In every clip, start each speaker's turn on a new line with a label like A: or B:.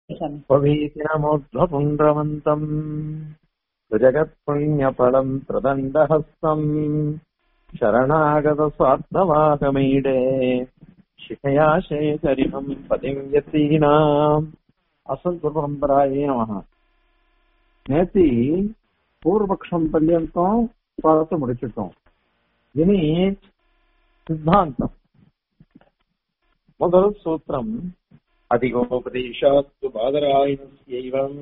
A: पवीतिनमोध्वपुण्ड्रवन्तम् जगत्पुण्यफलम् प्रदण्डहस्तम् शरणागतस्वार्थवाकमीडे शिखयाशयचरिमम् पतिम् यतीनाम् அசல் பரம்பராயே நமக நேத்தி பூர்வபக்ஷம் பர்யந்தம் பார்த்து முடிச்சிட்டோம் இனி சித்தாந்தம் முதல் சூத்திரம் அதிகோபதேசாத்து பாதராயணம்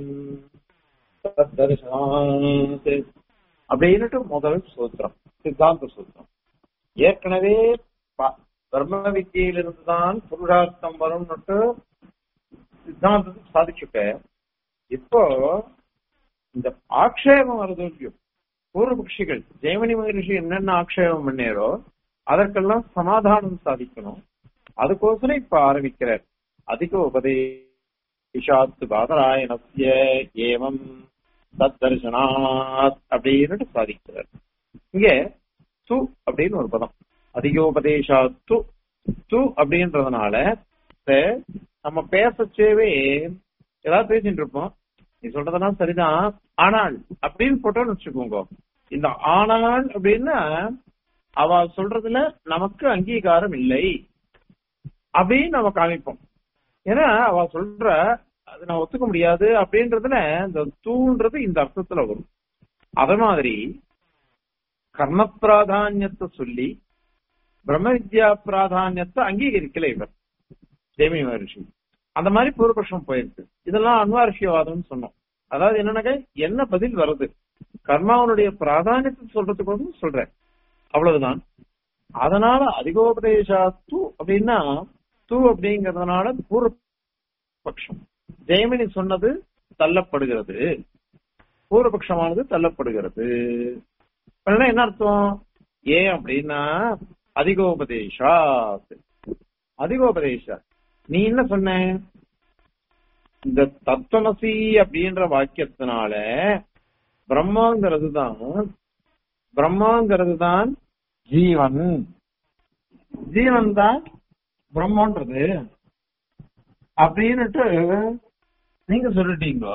A: தத்தர்சனாத் அப்படின்னுட்டு முதல் சூத்திரம் சித்தாந்த சூத்திரம் ஏற்கனவே ப- பிரம்ம வித்தியிலிருந்து தான் புருஷார்த்தம் வரும்னுட்டு சித்தாந்தத்தை சாதிச்சுட்ட இப்போ இந்த ஆக்ஷேபம் வருது இல்லையோ பூர்வபக்ஷிகள் ஜெயமணி மகரிஷி என்னென்ன ஆக்ஷேபம் பண்ணாரோ அதற்கெல்லாம் சமாதானம் சாதிக்கணும் அதுக்கோசரம் இப்ப ஆரம்பிக்கிறார் அதிக உபதேசாத்து பாதராயணஸ்ய ஏவம் தத்தர்சனாத் அப்படின்னு சாதிக்கிறார் இங்க து அப்படின்னு ஒரு பதம் அதிகோபதேசாத்து து அப்படின்றதுனால இந்த நம்ம பேசச்சேவே ஏதாவது பேசிட்டு இருப்போம் நீ சொல்றதெல்லாம் சரிதான் ஆனால் அப்படின்னு போட்டோம்னு வச்சுக்கோங்க இந்த ஆனால் அப்படின்னா அவ சொல்றதுல நமக்கு அங்கீகாரம் இல்லை அப்படின்னு நம்ம காமிப்போம் ஏன்னா அவ சொல்ற அது நான் ஒத்துக்க முடியாது அப்படின்றதுல இந்த தூன்றது இந்த அர்த்தத்துல வரும் அத மாதிரி கர்ம பிராதானியத்தை சொல்லி பிரம்ம வித்யா பிராதானியத்தை அங்கீகரிக்கல இவர் ஜெயமி மகர்ஷி அந்த மாதிரி பூர்வபக்ஷம் போயிருக்கு இதெல்லாம் அன்வார்ஷியவாதம்னு சொன்னோம் அதாவது என்னன்னாக்க என்ன பதில் வருது கர்மாவனுடைய பிராதானியத்தை சொல்றதுக்கு சொல்றேன் அவ்வளவுதான் அதனால அதிகோபதேசா தூ அப்படின்னா தூ அப்படிங்கறதுனால பூர்வபக்ஷம் ஜெயமினி சொன்னது தள்ளப்படுகிறது பூர்வபக்ஷமானது தள்ளப்படுகிறது அப்படின்னா என்ன அர்த்தம் ஏன் அப்படின்னா அதிகோபதேசா அதிகோபதேசா நீ என்ன சொன்ன இந்த தத்துவமசி அப்படின்ற வாக்கியத்தினால பிரம்மாங்கிறது தான் பிரம்மாங்கிறது தான் ஜீவன் ஜீவன் தான் பிரம்மன்றது அப்படின்னுட்டு நீங்க சொல்லிட்டீங்க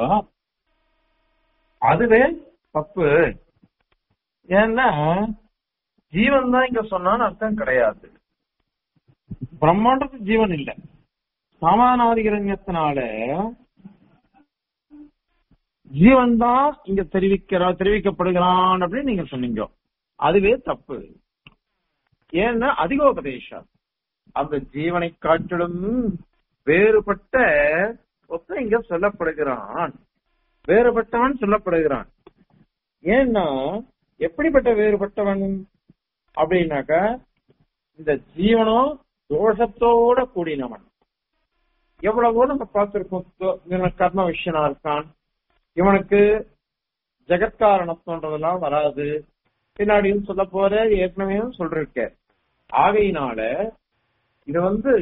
A: அதுவே தப்பு ஏன்னா ஜீவன் தான் இங்க சொன்னான்னு அர்த்தம் கிடையாது பிரம்மாண்டத்து ஜீவன் இல்ல சாமானாதிகரண்யத்தினால ஜீவன் தான் இங்க தெரிவிக்கிறா தெரிவிக்கப்படுகிறான் அப்படின்னு நீங்க சொன்னீங்க அதுவே தப்பு ஏன்னா அதிகோபதேசம் அந்த ஜீவனை காட்டிலும் வேறுபட்ட ஒருத்தன் இங்க சொல்லப்படுகிறான் வேறுபட்டவன் சொல்லப்படுகிறான் ஏன்னா எப்படிப்பட்ட வேறுபட்டவன் அப்படின்னாக்க இந்த ஜீவனும் தோஷத்தோட கூடினவன் எவ்வளவோ நம்ம பார்த்திருக்கோம் தோ- இவன் கர்ம விஷயனா இருக்கான் இவனுக்கு ஜெகத்காரணத்தோன்றதெல்லாம் வராது பின்னாடியும் சொல்ல போற ஏற்கனவே சொல்லிருக்க ஆகையினால இது வந்து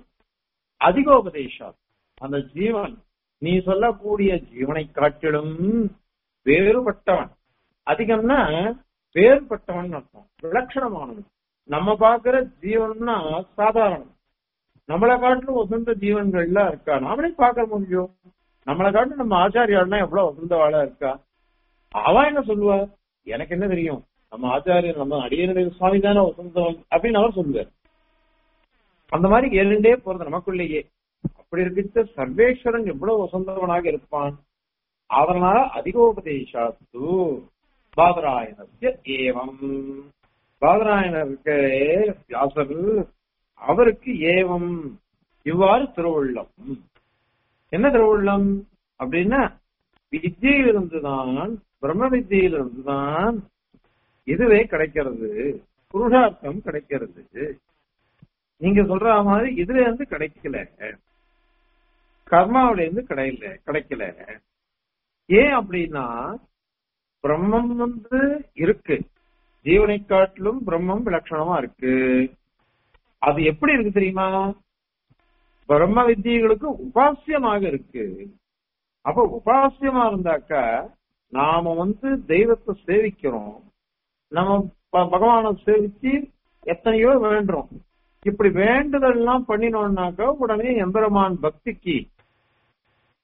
A: அதிகோபதேசம் அந்த ஜீவன் நீ சொல்லக்கூடிய ஜீவனை காட்டிலும் வேறுபட்டவன் அதிகம்னா வேறுபட்டவன் அர்த்தம் விலட்சணமானவன் நம்ம பாக்குற ஜீவன்னா சாதாரணம் நம்மளை காட்டிலும் வசந்த ஜீவன்கள்லாம் இருக்கா நாமளே பார்க்க முடியும் நம்மளை காட்டிலும் நம்ம ஆச்சாரியாள்லாம் எவ்வளவு வசந்தவாளா இருக்கா அவன் என்ன சொல்லுவா எனக்கு என்ன தெரியும் நம்ம ஆச்சாரியர் நம்ம அடியனுடைய சுவாமி தானே வசந்தவன் அப்படின்னு அவர் சொல்லுவார் அந்த மாதிரி இரண்டே போறது நமக்குள்ளேயே அப்படி இருக்கிட்ட சர்வேஸ்வரன் எவ்வளவு வசந்தவனாக இருப்பான் அதனால அதிகோபதேசாத்து பாதராயணஸ்ய ஏவம் பாதராயணருக்கு வியாசர் அவருக்கு ஏவம் இவ்வாறு திருவுள்ளம் என்ன திருவுள்ளம் அப்படின்னா வித்தியிலிருந்துதான் பிரம்ம வித்தியிலிருந்துதான் இதுவே கிடைக்கிறது புருஷார்த்தம் கிடைக்கிறது நீங்க சொல்ற மாதிரி இதுல இருந்து கிடைக்கல கர்மாவில இருந்து கிடைக்கல கிடைக்கல ஏன் அப்படின்னா பிரம்மம் வந்து இருக்கு ஜீவனை காட்டிலும் பிரம்மம் விலட்சணமா இருக்கு அது எப்படி இருக்கு தெரியுமா பிரம்ம வித்தியைகளுக்கு உபாசியமாக இருக்கு அப்ப உபாசியமா இருந்தாக்கா நாம வந்து தெய்வத்தை சேவிக்கிறோம் நம்ம ப- பகவானை சேவிச்சு எத்தனையோ வேண்டுறோம் இப்படி வேண்டுதல் எல்லாம் பண்ணினோம்னாக்கா உடனே எம்பெருமான் பக்திக்கு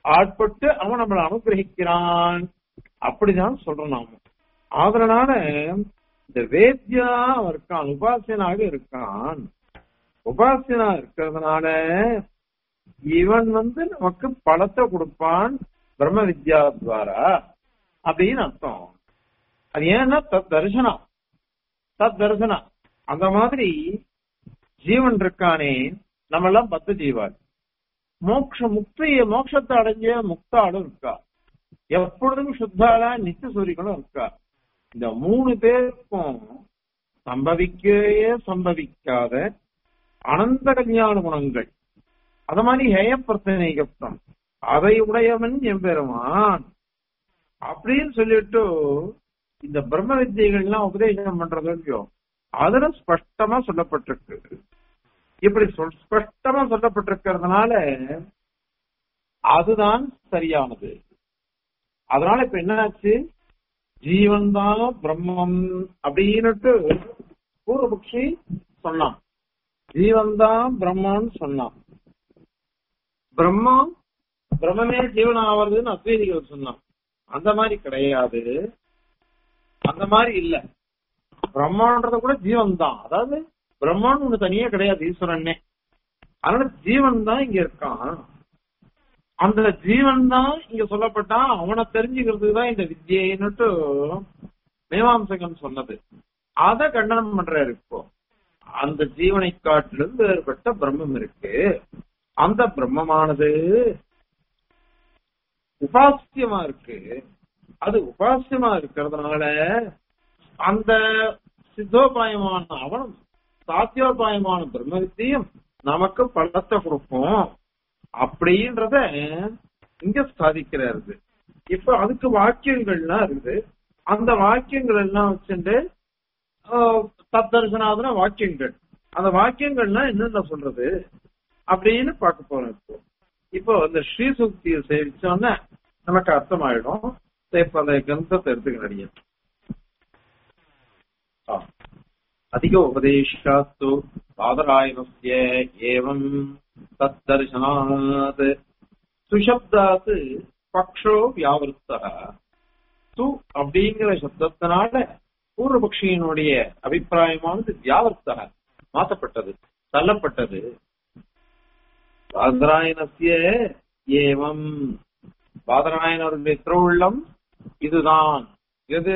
A: ஆட்பட்டு அவன் நம்மளை அனுகிரகிக்கிறான் அப்படிதான் சொல்றோம் நாம அதனால இந்த வேத்யா அவன் இருக்கான் உபாசியனாக இருக்கான் உபாசியனா இருக்கிறதுனால இவன் வந்து நமக்கு பலத்தை கொடுப்பான் பிரம்ம வித்யா துவாரா அப்படின்னு அர்த்தம் அது ஏன்னா தத் தரிசனம் தத் தரிசனம் அந்த மாதிரி ஜீவன் இருக்கானே நம்ம எல்லாம் பத்து ஜீவாள் மோக்ஷ முக்திய மோட்சத்தை அடைஞ்ச முக்தாளும் இருக்கா எப்பொழுதும் சுத்தாளா நித்திய சூரியகளும் இருக்கா இந்த மூணு பேருக்கும் சம்பவிக்கவே சம்பவிக்காத அனந்த கல்யாண குணங்கள் அத மாதிரி ஹேய பிரச்சனைகப்தம் அதை உடையவன் எம்பெருமான் அப்படின்னு சொல்லிட்டு இந்த பிரம்ம வித்தியைகள்லாம் உபதேசம் பண்றது இல்லையோ அதுல ஸ்பஷ்டமா சொல்லப்பட்டிருக்கு இப்படி சொல் ஸ்பஷ்டமா சொல்லப்பட்டிருக்கிறதுனால அதுதான் சரியானது அதனால இப்ப என்னாச்சு ஜீவன் தான் பிரம்மம் அப்படின்னுட்டு பூர்வபக்ஷி சொன்னான் ஜீவன் தான் பிரம்மன்னு சொன்னான் பிரம்மம் பிரம்மமே ஜீவன் ஆவறதுன்னு அத்வைதிகள் சொன்னான் அந்த மாதிரி கிடையாது அந்த மாதிரி இல்ல பிரம்மான்றது கூட ஜீவன் தான் அதாவது பிரம்மான்னு ஒண்ணு தனியே கிடையாது ஈஸ்வரனே அதனால ஜீவன் தான் இங்க இருக்கான் அந்த ஜீவன் தான் இங்க சொல்லப்பட்டா அவனை தெரிஞ்சுக்கிறதுக்கு தான் இந்த வித்யைன்னுட்டு மீமாம்சகன் சொன்னது அத கண்டனம் பண்றாரு இப்போ அந்த ஜீவனை காட்டிலும் வேறுபட்ட பிரம்மம் இருக்கு அந்த பிரம்மமானது உபாசியமா இருக்கு அது உபாசியமா இருக்கிறதுனால அந்த சித்தோபாயமான அவனும் சாத்தியோபாயமான பிரம்ம வித்தியம் நமக்கு பலத்தை கொடுக்கும் அப்படின்றத இங்க சாதிக்கிறாரு இப்ப அதுக்கு வாக்கியங்கள்லாம் இருக்குது அந்த வாக்கியங்கள் எல்லாம் வச்சுட்டு தத்தரிசனாதன வாக்கியங்கள் அந்த வாக்கியங்கள்லாம் என்னென்ன சொல்றது அப்படின்னு பார்க்க போறோம் இப்போ இப்போ இந்த ஸ்ரீசுக்தியை சேவிச்சோன்னா நமக்கு அர்த்தமாயிடும் இப்ப அந்த கிரந்தத்தை எடுத்துக்க அதிக உபதேசாத்து பாதராயணஸ்ய ஏவம் தத்தர்சனாத் சுசப்தாத் பக்ஷோ வியாவிருத்த து அப்படிங்கிற சப்தத்தினால பூர்வபக்ஷியினுடைய அபிப்பிராயமானது வியாவர்த்தக மாற்றப்பட்டது தள்ளப்பட்டது பாதராயணஸ்ய ஏவம் பாதராயணருடைய திருவுள்ளம் இதுதான் எது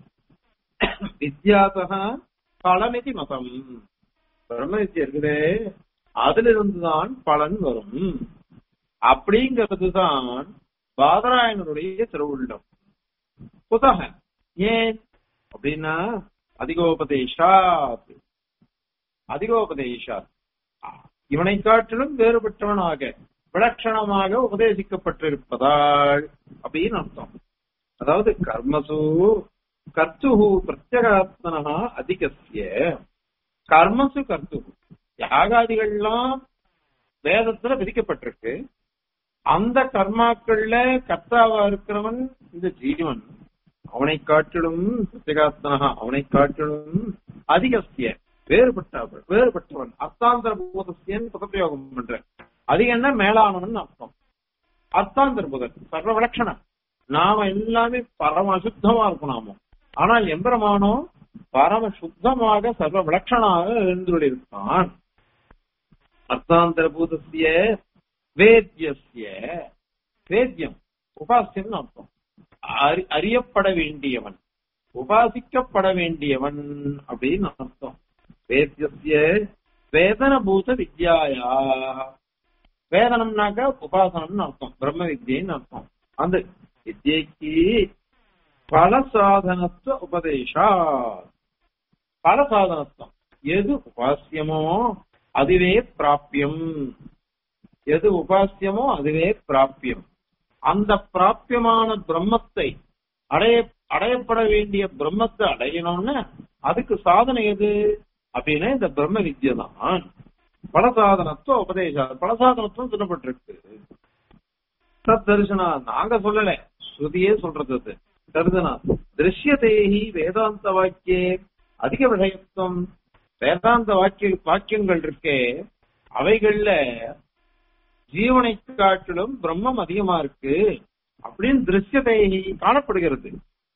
A: வித்யாசக பலமிதி மதம் பிரம்ம வித்யா இருக்குதே அதுல இருந்துதான் பலன் வரும் அப்படிங்கிறதுதான் பாதராயணருடைய திருவுள்ளம் புதக ஏன் அப்படின்னா அதிகோபதேஷாத் அதிகோபதேஷாத் இவனை காட்டிலும் வேறுபட்டவனாக விலட்சணமாக உபதேசிக்கப்பட்டிருப்பதால் அப்படின்னு அர்த்தம் அதாவது கர்மசு கர்த்து பிரத்யகாத்மனா அதிகசிய கர்மசு கர்த்து யாகாதிகள்லாம் வேதத்துல விதிக்கப்பட்டிருக்கு அந்த கர்மாக்கள்ல கர்த்தாவா இருக்கிறவன் இந்த ஜீவன் அவனை காட்டிலும் பிரத்யகாத்மனா அவனை காட்டிலும் அதிகசிய வேறுபட்ட வேறுபட்டவன் அர்த்தாந்தர பூதசியன் பதப்பிரயோகம் பண்ற அதிகம்னா மேலானவன் அர்த்தம் அர்த்தாந்தர பூதன் சர்வ விலட்சணம் நாம எல்லாமே பரம சுத்தமா இருக்கும் நாம ஆனால் எம்பெருமானோ பரம சுத்தமாக சர்வ விலட்சணாக இருந்துள்ளிருக்கான் அர்த்தாந்தர பூதசிய வேத்தியசிய வேத்தியம் உபாசியம் அர்த்தம் அறியப்பட வேண்டியவன் உபாசிக்கப்பட வேண்டியவன் அப்படின்னு அர்த்தம் வேத்தியசிய வேதனபூத வித்யாயா வேதனம்னாக்க உபாசனம்னு அர்த்தம் பிரம்ம வித்யின்னு அர்த்தம் அந்த வித்யைக்கு பல சாதனத்துவ உபதேசா பல சாதனத்துவம் எது உபாசியமோ அதுவே பிராப்பியம் எது உபாசியமோ அதுவே பிராப்பியம் அந்த பிராப்பியமான பிரம்மத்தை அடைய அடையப்பட வேண்டிய பிரம்மத்தை அடையணும்னு அதுக்கு சாதனை எது அப்படின்னா இந்த பிரம்ம வித்யை தான் பல சாதனத்துவ உபதேசா பல சாதனத்துவம் சொல்லப்பட்டிருக்கு தத் தரிசனா நாங்க சொல்லல ஸ்ருதியே சொல்றது அது தரிசனா திருஷ்யதேகி வேதாந்த வாக்கியே அதிக விஷயத்துவம் வேதாந்த வாக்கிய வாக்கியங்கள் இருக்கே அவைகள்ல ஜீவனை காட்டிலும் பிரம்மம் அதிகமா இருக்கு அப்படின்னு திருஷ்யத்தை காணப்படுகிறது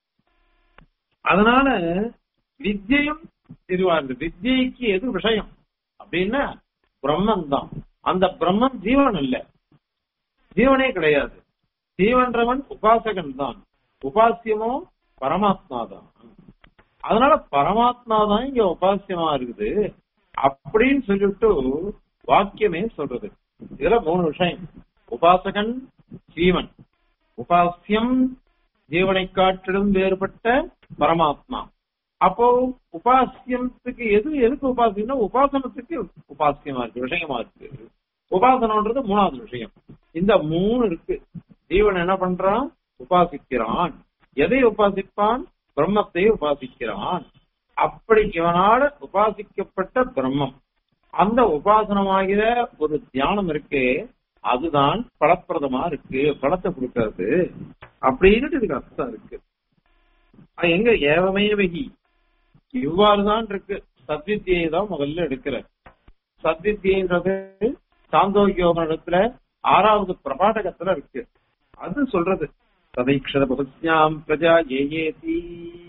A: அதனால வித்யையும் இதுவா இருக்கு வித்யைக்கு எது விஷயம் அப்படின்னா பிரம்மன் தான் அந்த பிரம்மம் ஜீவன் இல்ல ஜீவனே கிடையாது ஜீவன்றவன் உபாசகன் தான் உபாசியமோ பரமாத்மா தான் அதனால பரமாத்மா தான் இங்க உபாசியமா இருக்குது அப்படின்னு சொல்லிட்டு வாக்கியமே சொல்றது இதுல மூணு விஷயம் உபாசகன் ஜீவன் உபாசியம் ஜீவனை காட்டிலும் வேறுபட்ட பரமாத்மா அப்போ உபாசியத்துக்கு எது எதுக்கு உபாசியம்னா உபாசனத்துக்கு உபாசியமா இருக்கு விஷயமா இருக்கு உபாசனம்ன்றது மூணாவது விஷயம் இந்த மூணு இருக்கு ஜீவன் என்ன பண்றான் உபாசிக்கிறான் எதை உபாசிப்பான் பிரம்மத்தை உபாசிக்கிறான் அப்படி இவனால உபாசிக்கப்பட்ட பிரம்மம் அந்த உபாசனமாகிற ஒரு தியானம் இருக்கே அதுதான் பலப்பிரதமா இருக்கு பலத்தை கொடுக்கறது அப்படின்னு இதுக்கு அர்த்தம் இருக்கு அது எங்க ஏவமேவகி இவ்வாறுதான் இருக்கு சத்வித்தியை தான் முதல்ல எடுக்கிற சத்வித்தியன்றது சாந்தோக்கியோகத்துல ஆறாவது பிரபாடகத்துல இருக்கு அது சொல்றது ததைக்ஷத பகுஸ்யாம் பிரஜா ஏயேதி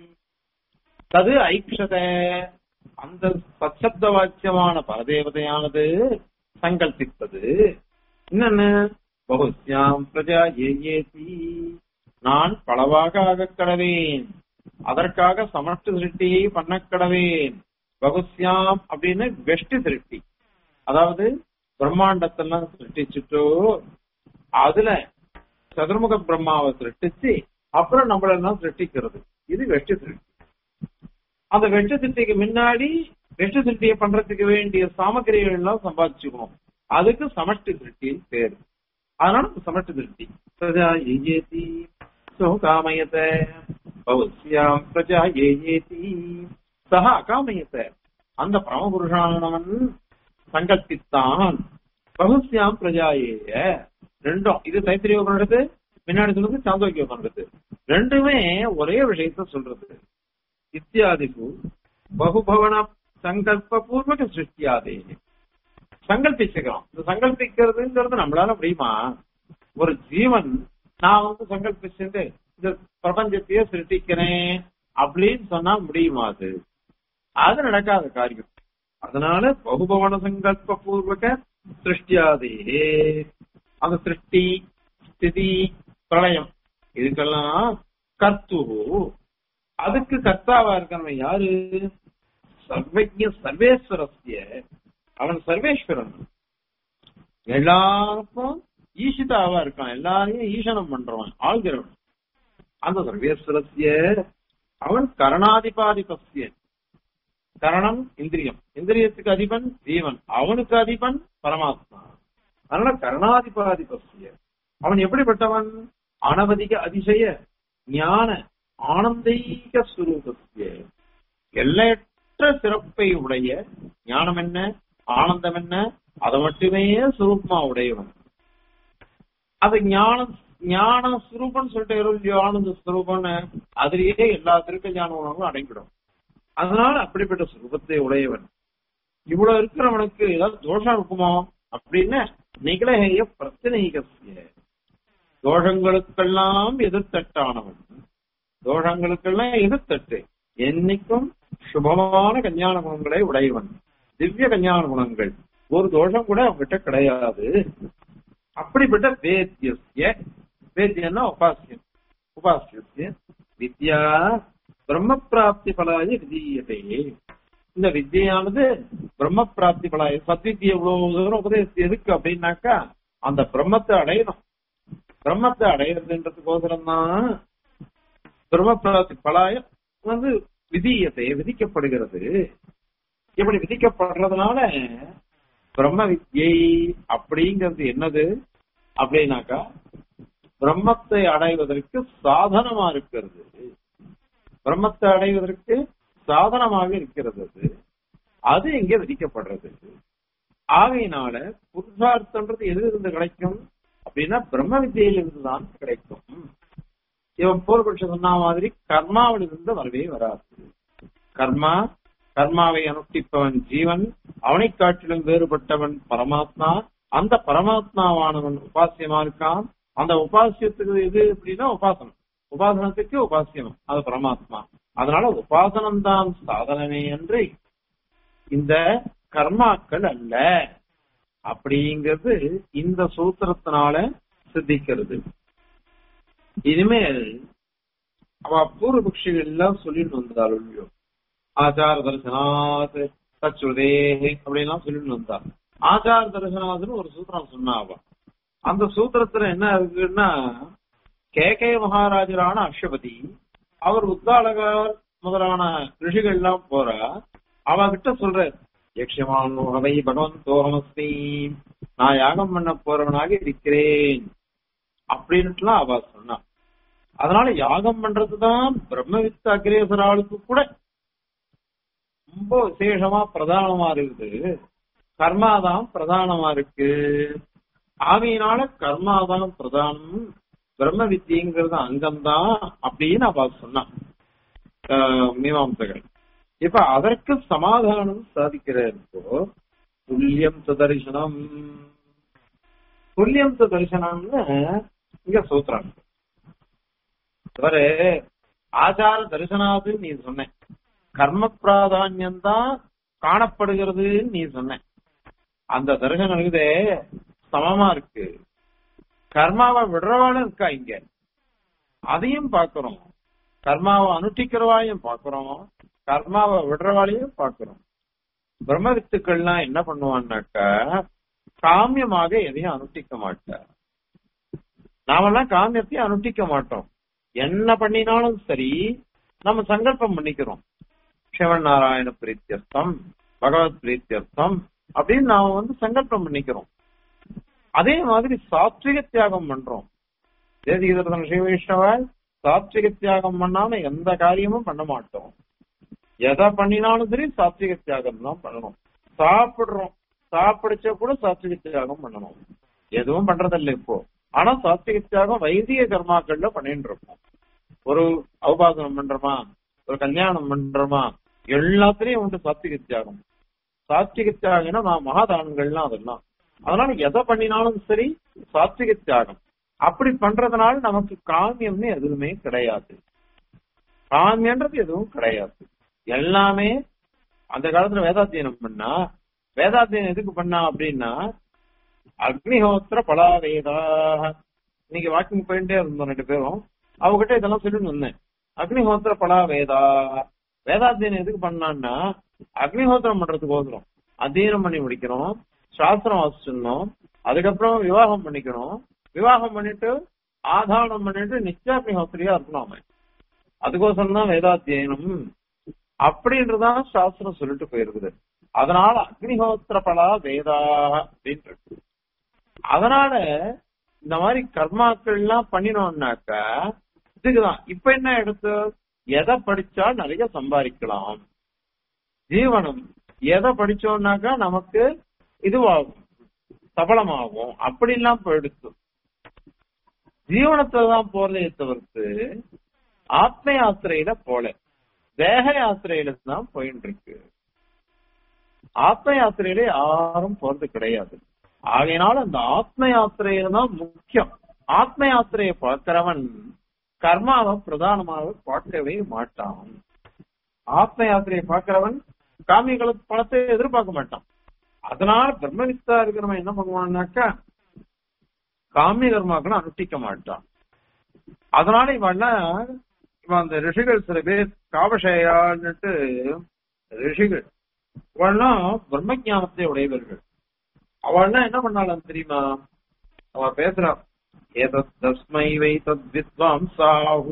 A: தது ஐக்ஷத அந்த சச்சப்த வாக்கியமான பரதேவதையானது சங்கல்பிப்பது என்னன்னு பகுஸ்யாம் பிரஜா ஏயேதி நான் பலவாக ஆகக் கடவேன் அதற்காக சமஷ்டி திருஷ்டியை பண்ண கடவேன் பகுஸ்யாம் அப்படின்னு வெஷ்டி திருஷ்டி அதாவது பிரம்மாண்டத்தெல்லாம் சிருஷ்டிச்சுட்டோ அதுல சதுர்முக பிரம்மாவை சிருஷ்டிச்சு அப்புறம் நம்மளெல்லாம் சிருஷ்டிக்கிறது இது வெஷ்டி திருஷ்டி அந்த வெஷ்டி திருஷ்டிக்கு முன்னாடி வெஷ்டி திருஷ்டியை பண்றதுக்கு வேண்டிய சாமகிரிகள் எல்லாம் சம்பாதிச்சுக்கணும் அதுக்கு சமஷ்டி திருஷ்டின்னு பேரு அதனால சமஷ்டி திருஷ்டி பிரஜா ஏஜேதி காமயத பவஸ்யாம் பிரஜா ஏஜேதி சக அகாமயத்த அந்த பரமபுருஷானவன் சங்கல்பித்தான் பகுஸ்யாம் பிரஜாயேய ரெண்டும் இது தைத்திரிய உபநிடத்து பின்னாடி சொல்றது சாந்தோக்கிய உபநிடத்து ரெண்டுமே ஒரே விஷயத்த சொல்றது இத்தியாதிக்கு பகுபவன சங்கல்ப பூர்வக சிருஷ்டியாதே சங்கல்பிச்சுக்கிறோம் இந்த சங்கல்பிக்கிறதுங்கிறது நம்மளால முடியுமா ஒரு ஜீவன் நான் வந்து சங்கல்பிச்சுட்டு இந்த பிரபஞ்சத்தையே சிருஷ்டிக்கிறேன் அப்படின்னு சொன்னா முடியுமா அது அது நடக்காத காரியம் அதனால பகுபவன சங்கல்ப பூர்வக சிருஷ்டியாதே அந்த சிருஷ்டி ஸ்திதி பிரளயம் இதுக்கெல்லாம் கர்த்து அதுக்கு கர்த்தாவா இருக்கிறவன் யாரு சர்வஜ சர்வேஸ்வரஸ்ய அவன் சர்வேஸ்வரன் எல்லாருக்கும் ஈஷிதாவா இருக்கான் எல்லாரையும் ஈசனம் பண்றவன் ஆள்கிறவன் அந்த சர்வேஸ்வரஸ்ய அவன் கரணாதிபாதிபஸ்ய கரணம் இந்திரியம் இந்திரியத்துக்கு அதிபன் ஜீவன் அவனுக்கு அதிபன் பரமாத்மா அதனால கரணாதிபாதிபஸ்ய அவன் எப்படிப்பட்டவன் அனவதிக அதிசய ஞான ஆனந்தீக சுரூபஸ்ய எல்லையற்ற சிறப்பை உடைய ஞானம் என்ன ஆனந்தம் என்ன அதை மட்டுமே சுரூபமா உடையவன் அது ஞானம் ஞான சுரூபம் சொல்லிட்டு ஆனந்த சுரூபம்னு அதுலயே எல்லா திருக்க ஞான உணவும் அடங்கிடும் அதனால அப்படிப்பட்ட சுரூபத்தை உடையவன் இவ்வளவு இருக்கிறவனுக்கு ஏதாவது தோஷம் இருக்குமோ அப்படின்னு நிகழகைய பிரச்சனைகசிய தோஷங்களுக்கெல்லாம் எதிர்த்தட்டானவன் தோஷங்களுக்கெல்லாம் எதிர்த்தட்டு என்னைக்கும் சுபமான கல்யாண குணங்களை உடையவன் திவ்ய கல்யாண குணங்கள் ஒரு தோஷம் கூட அவன்கிட்ட கிடையாது அப்படிப்பட்ட வேத்தியஸ்ய வேத்தியன்னா உபாசியம் உபாசியஸ்ய வித்யா பிரம்ம பிராப்தி பலாய விதீயதே இந்த வித்தியானது பிரம்ம பிராப்தி பலாய சத்வித்திய இவ்வளவு தூரம் உபதேசம் எதுக்கு அப்படின்னாக்கா அந்த பிரம்மத்தை அடையணும் பிரம்மத்தை அடையிறதுன்றதுக்கோசரம் தான் பிரம்ம பிராப்தி பலாயம் வந்து விதியத்தை விதிக்கப்படுகிறது இப்படி விதிக்கப்படுறதுனால பிரம்ம வித்யை அப்படிங்கிறது என்னது அப்படின்னாக்கா பிரம்மத்தை அடைவதற்கு சாதனமா இருக்கிறது பிரம்மத்தை அடைவதற்கு சாதனமாக இருக்கிறது அது அது இங்க விதிக்கப்படுறது ஆகையினால புருஷார்த்தம்ன்றது எது இருந்து கிடைக்கும் அப்படின்னா பிரம்ம வித்தியிலிருந்து தான் கிடைக்கும் இவன் பூர்வபட்சம் சொன்ன மாதிரி கர்மாவில் இருந்து வரவே வராது கர்மா கர்மாவை அனுஷ்டிப்பவன் ஜீவன் அவனை காட்டிலும் வேறுபட்டவன் பரமாத்மா அந்த பரமாத்மாவானவன் உபாசியமா இருக்கான் அந்த உபாசியத்துக்கு இது எப்படின்னா உபாசனம் உபாசனத்துக்கு உபாசியம் அது பரமாத்மா அதனால உபாசனம் தான் சாதனமே என்று இந்த கர்மாக்கள் அல்ல அப்படிங்கிறது இந்த சூத்திரத்தினால சித்திக்கிறது இனிமேல் அவ பூர்வபக்ஷிகள் எல்லாம் சொல்லிட்டு வந்தாள் இல்லையோ ஆச்சார தரிசனாத் தச்சுதே அப்படின்லாம் சொல்லிட்டு வந்தா ஆச்சார தரிசனாத்னு ஒரு சூத்திரம் சொன்னா அவ அந்த சூத்திரத்துல என்ன இருக்குன்னா கே கே மகாராஜரான அக்ஷபதி அவர் உத்தாளகர் முதலான ரிஷிகள் எல்லாம் போற அவகிட்ட சொல்ற யக்ஷமானோ அவை பகவந்தோகமஸ்மி நான் யாகம் பண்ண போறவனாக இருக்கிறேன் அப்படின்ட்டுலாம் அவ சொன்னா அதனால யாகம் பண்றதுதான் பிரம்மவித்த அக்ரேசராளுக்கு கூட ரொம்ப விசேஷமா பிரதானமா இருக்குது கர்மாதான் பிரதானமா இருக்கு ஆகையினால கர்மாதான் பிரதானம் பிரம்ம வித்தியங்கிறது அங்கம்தான் அப்படின்னு அவ சொன்னான் ஆஹ் மீமாம்சகர் இப்ப அதற்கு சமாதானம் சாதிக்கிறார் இப்போ துல்லியம் தரிசனம் துல்லியம் தரிசனம்னு இங்க சூத்திரம் இவரு ஆச்சார தரிசனாது நீ சொன்ன கர்ம பிராதானியம் தான் காணப்படுகிறதுன்னு நீ சொன்ன அந்த தரிசனம் இருக்குதே சமமா இருக்கு கர்மாவை விடுறவாளும் இருக்கா இங்க அதையும் பாக்குறோம் கர்மாவை அனுஷ்டிக்கிறவாளையும் பாக்குறோம் கர்மாவை விடுறவாளையும் பாக்குறோம் பிரம்ம வித்துக்கள்லாம் என்ன பண்ணுவான்னாக்கா காமியமாக எதையும் அனுஷ்டிக்க மாட்டார் நாமெல்லாம் காமியத்தையும் அனுஷ்டிக்க மாட்டோம் என்ன பண்ணினாலும் சரி நம்ம சங்கல்பம் பண்ணிக்கிறோம் சிவன் நாராயண பிரீத்தியர்த்தம் பகவத் பிரீத்தியர்த்தம் அப்படின்னு நாம வந்து சங்கல்பம் பண்ணிக்கிறோம் அதே மாதிரி சாத்விக தியாகம் பண்றோம் தேசிகதர்தன் ஸ்ரீவைஷ்ணவர் சாத்விக தியாகம் பண்ணாம எந்த காரியமும் பண்ண மாட்டோம் எதை பண்ணினாலும் சரி சாத்விக தியாகம் தான் பண்ணணும் சாப்பிடுறோம் சாப்பிடுச்ச கூட சாத்விக தியாகம் பண்ணணும் எதுவும் பண்றதில்லை இப்போ ஆனா சாத்விக தியாகம் வைதிக கர்மாக்கள்ல பண்ணிட்டு இருக்கோம் ஒரு அவபாசனம் பண்றோமா ஒரு கல்யாணம் பண்றோமா எல்லாத்துலயும் உண்டு சாத்விக தியாகம் சாத்விக தியாகம்னா நான் மகாதானங்கள்லாம் அதெல்லாம் அதனால எதை பண்ணினாலும் சரி சாத்விக தியாகம் அப்படி பண்றதுனால நமக்கு காமியம்னு எதுவுமே கிடையாது காமியன்றது எதுவும் கிடையாது எல்லாமே அந்த காலத்துல வேதாத்தியனம் பண்ணா வேதாத்தியனம் எதுக்கு பண்ணா அப்படின்னா அக்னிஹோத்திர பலாவேதாக இன்னைக்கு வாக்கிங் போயிட்டே இருந்தோம் ரெண்டு பேரும் அவகிட்ட இதெல்லாம் சொல்லிட்டு வந்தேன் அக்னிஹோத்திர பலாவேதா வேதாத்தியனம் எதுக்கு பண்ணான்னா அக்னிஹோத்திரம் பண்றதுக்கு ஓதுறோம் அத்தியனம் பண்ணி முடிக்கணும் சாஸ்திரம் வாசிச்சிடணும் அதுக்கப்புறம் விவாகம் பண்ணிக்கணும் விவாகம் பண்ணிட்டு ஆதானம் பண்ணிட்டு நித்யாக்னிஹோத்திரியா இருக்கணும் அவன் அதுக்கோசரம் தான் வேதாத்தியனம் அப்படின்றதான் சாஸ்திரம் சொல்லிட்டு போயிருக்குது அதனால அக்னிஹோத்திர பலா வேதா அப்படின்னு இருக்கு அதனால இந்த மாதிரி கர்மாக்கள் எல்லாம் பண்ணினோம்னாக்கா இதுக்குதான் இப்ப என்ன எடுத்து எதை படிச்சா நிறைய சம்பாதிக்கலாம் ஜீவனம் எதை படிச்சோம்னாக்கா நமக்கு இதுவாகும் சபலமாகும் அப்படிலாம் போயிடுச்சு ஜீவனத்துல தான் போறதே தவிர்த்து ஆத்ம யாத்திரையில போல தேக யாத்திரையில தான் போயிட்டு இருக்கு ஆத்ம யாத்திரையில யாரும் போறது கிடையாது ஆகையினால அந்த ஆத்ம யாத்திரையில தான் முக்கியம் ஆத்ம யாத்திரையை பார்க்கிறவன் கர்மாவை பிரதானமாக பார்க்கவே மாட்டான் ஆத்ம யாத்திரையை பார்க்கிறவன் காமிகளுக்கு பணத்தை எதிர்பார்க்க மாட்டான் அதனால பிரம்மவித்தா இருக்கிறவன் என்ன பண்ணுவான்னாக்கா காமிய கர்மாக்களை அனுஷ்டிக்க மாட்டான் அதனால இவெல்லாம் இவன் அந்த ரிஷிகள் சில பேர் காவஷயான்னுட்டு ரிஷிகள் அவள்லாம் பிரம்ம ஞானத்தை உடையவர்கள் அவள்லாம் என்ன பண்ணாலும் தெரியுமா அவ பேசுறான் ஏதத் தஸ்மை வை தத் வித்வான் சாஹு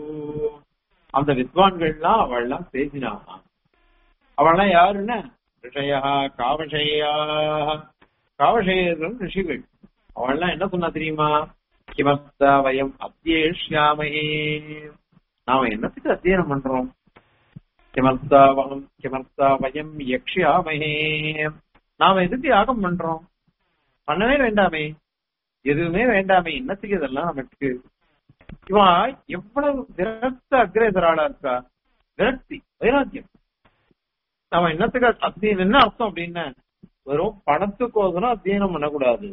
A: அந்த வித்வான்கள்லாம் அவள்லாம் பேசினான் அவள்லாம் யாருன்னா ரிஷயா காவஷயா காவஷேயர்கள் ரிஷிகள் அவள்லாம் என்ன சொன்னா தெரியுமா கிமஸ்தா வயம் அத்தியேஷ்யாமகே நாம என்னத்துக்கு அத்தியனம் பண்றோம் கிமர்த்தா வகம் கிமர்த்தா வயம் யக்ஷியாமகே நாம எதுக்கு யாகம் பண்றோம் பண்ணவே வேண்டாமே எதுவுமே வேண்டாமே என்னத்துக்கு இதெல்லாம் நமக்கு இவா எவ்வளவு விரக்த அக்ரேசராளா இருக்கா விரக்தி வைராக்கியம் நம்ம என்னத்துக்கு அத்தியம் என்ன அர்த்தம் அப்படின்னா வெறும் பணத்துக்கோசரம் அத்தியனம் பண்ணக்கூடாது